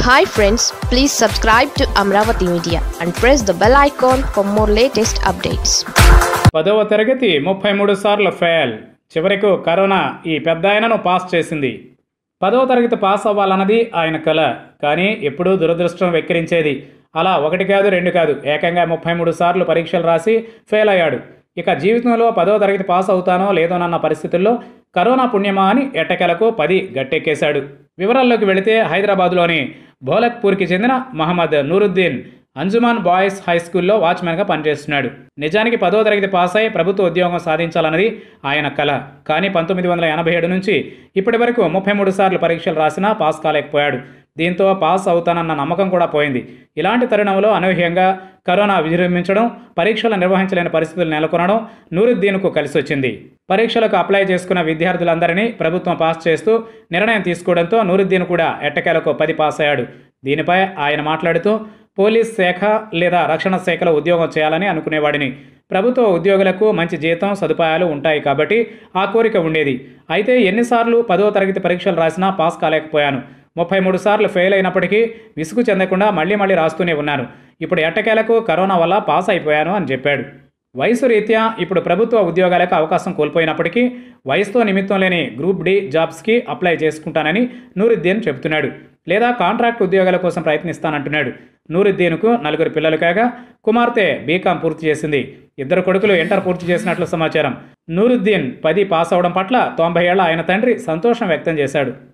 hi friends please subscribe to Amaravati media and press the bell icon for more latest updates పదవ తరగతి ముప్పై మూడు సార్లు ఫెయిల్ చివరకు కరోనా ఈ పెద్ద ఆయనను పాస్ చేసింది పదవ తరగతి పాస్ అవ్వాలన్నది ఆయన కల కానీ ఎప్పుడూ దురదృష్టం వెక్కిరించేది అలా ఒకటి కాదు రెండు కాదు ఏకంగా ముప్పై మూడు సార్లు పరీక్షలు రాసి ఫెయిల్ అయ్యాడు ఇక జీవితంలో పదవ తరగతి పాస్ అవుతానో లేదోనన్న పరిస్థితుల్లో కరోనా పుణ్యమా అని ఎట్టకెలకు పది గట్టెక్కేశాడు వివరాల్లోకి వెళితే హైదరాబాద్లోని భోలక్పూర్కి చెందిన మహమ్మద్ నూరుద్దీన్ అంజుమాన్ బాయ్స్ హై స్కూల్లో వాచ్మెన్గా పనిచేస్తున్నాడు నిజానికి పదో తరగతి పాస్ అయి ప్రభుత్వ ఉద్యోగం సాధించాలన్నది ఆయన కల కానీ పంతొమ్మిది వందల ఎనభై ఏడు నుంచి ఇప్పటి వరకు ముప్పై మూడు సార్లు పరీక్షలు రాసినా పాస్ కాలేకపోయాడు దీంతో పాస్ అవుతానన్న నమ్మకం కూడా పోయింది ఇలాంటి తరుణంలో అనూహ్యంగా కరోనా విజృంభించడం పరీక్షలు నిర్వహించలేని పరిస్థితులు నెలకొనడం నూరుద్దీన్కు కలిసి వచ్చింది పరీక్షలకు అప్లై చేసుకున్న విద్యార్థులందరినీ ప్రభుత్వం పాస్ చేస్తూ నిర్ణయం తీసుకోవడంతో నూరుద్దీన్ కూడా ఎట్టకేలకు పది పాస్ అయ్యాడు దీనిపై ఆయన మాట్లాడుతూ పోలీస్ శాఖ లేదా రక్షణ శాఖలో ఉద్యోగం చేయాలని అనుకునేవాడిని ప్రభుత్వ ఉద్యోగులకు మంచి జీతం సదుపాయాలు ఉంటాయి కాబట్టి ఆ కోరిక ఉండేది అయితే ఎన్నిసార్లు పదో తరగతి పరీక్షలు రాసినా పాస్ కాలేకపోయాను ముప్పై మూడు సార్లు ఫెయిల్ అయినప్పటికీ విసుగు చెందకుండా మళ్ళీ మళ్ళీ రాస్తూనే ఉన్నాను ఇప్పుడు ఎట్టకేలకు కరోనా వల్ల పాస్ అయిపోయాను అని చెప్పాడు వయసు రీత్యా ఇప్పుడు ప్రభుత్వ ఉద్యోగాలకు అవకాశం కోల్పోయినప్పటికీ వయసుతో నిమిత్తం లేని గ్రూప్ డి జాబ్స్కి అప్లై చేసుకుంటానని నూరుద్దీన్ చెబుతున్నాడు లేదా కాంట్రాక్ట్ ఉద్యోగాల కోసం ప్రయత్నిస్తానంటున్నాడు నూరుద్దీన్కు నలుగురు పిల్లలు కాగా కుమార్తె బీకాం పూర్తి చేసింది ఇద్దరు కొడుకులు ఇంటర్ పూర్తి చేసినట్లు సమాచారం నూరుద్దీన్ పది పాస్ అవడం పట్ల తొంభై ఏళ్ల ఆయన తండ్రి సంతోషం వ్యక్తం చేశాడు